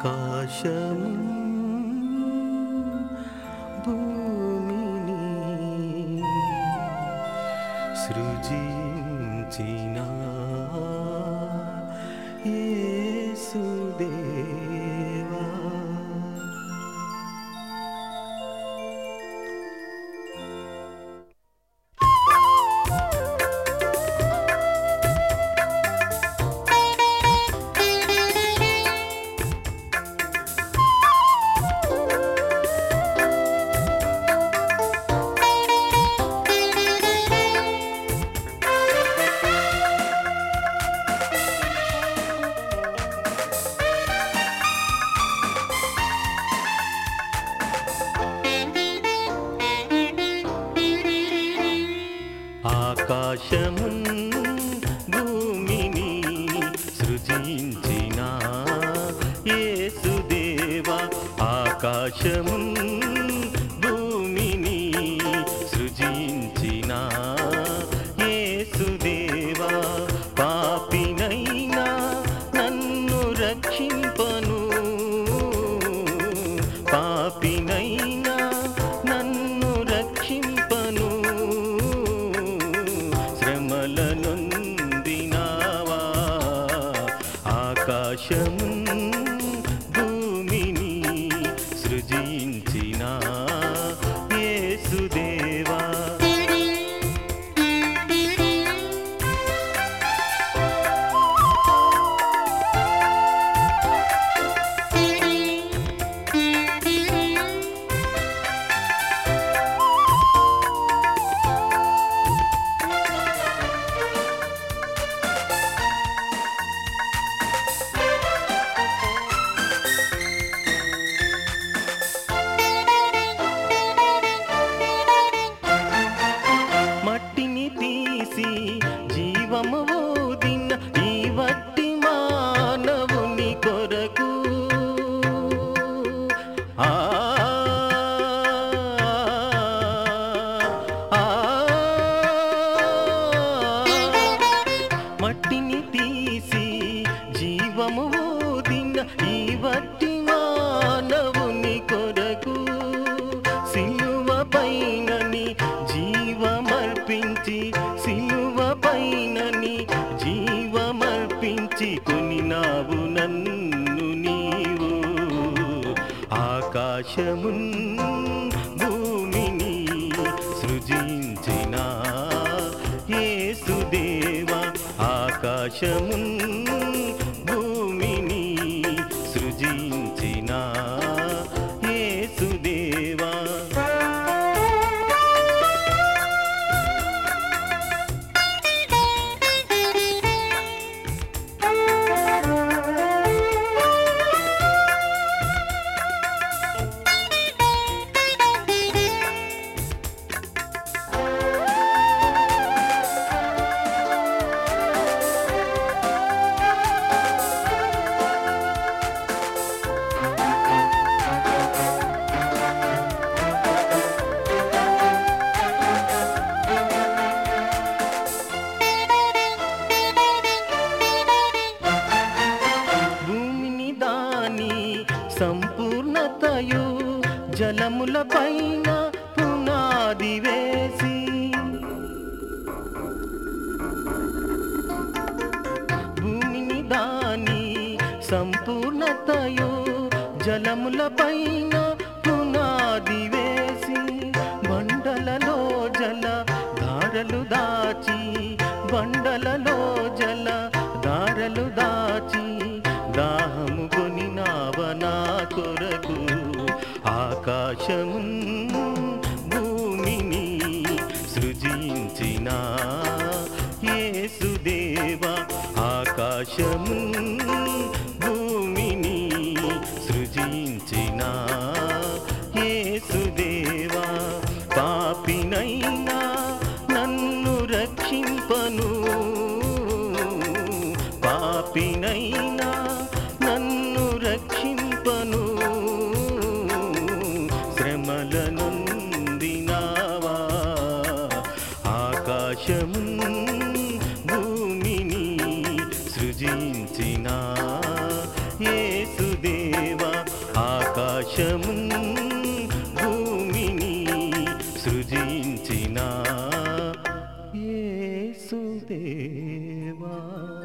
ఆకాశం భూమిని సృజించిన యేసుదేవా ఆకాశము భూమిని సృజించిన యేసుదేవా ఆకాశము భూమిని సృజించిన యేసుదేవా పాపినైనా నన్ను రక్షింపను పాపినైనా నన్ను రక్షింపను శ్రమల నొందినావా ఆకాశము భూమిని సృజించిన యేసుదేవా మట్టిని తీసి జీవము ఊదిన ఈ వట్టి మానవుని కొరకు ఆ ఆ, మట్టిని తీసి జీవము ఊదిన ఈ వట్టి మానవుని కొరకు సిలువ పైనని జీవమర్పించి సిలువ పైనని జీవమర్పించి కొనినావు నన్ను నీవు ఆకాశమున్ భూమిని సృజించిన యేసుదేవా ఆకాశమున్ భూమిని సృజించిన యేసుదేవా భూమిని దాని సంపూర్ణతయు జలముల పైన పునాది వేసి భూమిని దాని సంపూర్ణతయు జలముల పైన పునాది వేసి బండలలో జల ధారలు దాచి బండలలో జల దారలు దాచి దాహము కొని నావనా కొరకు ఆకాశము భూమిని సృజించిన యేసుదేవా ఆకాశము భూమిని సృజించిన యేసుదేవా పాపినైనా నన్ను రక్షింపను పాపినైనా నన్ను రక్షింపను శ్రమల నొందినావా ఆకాశము భూమిని సృజించిన యేసుదేవా ఆకాశమున్ భూమిని సృజించిన యేసుదేవా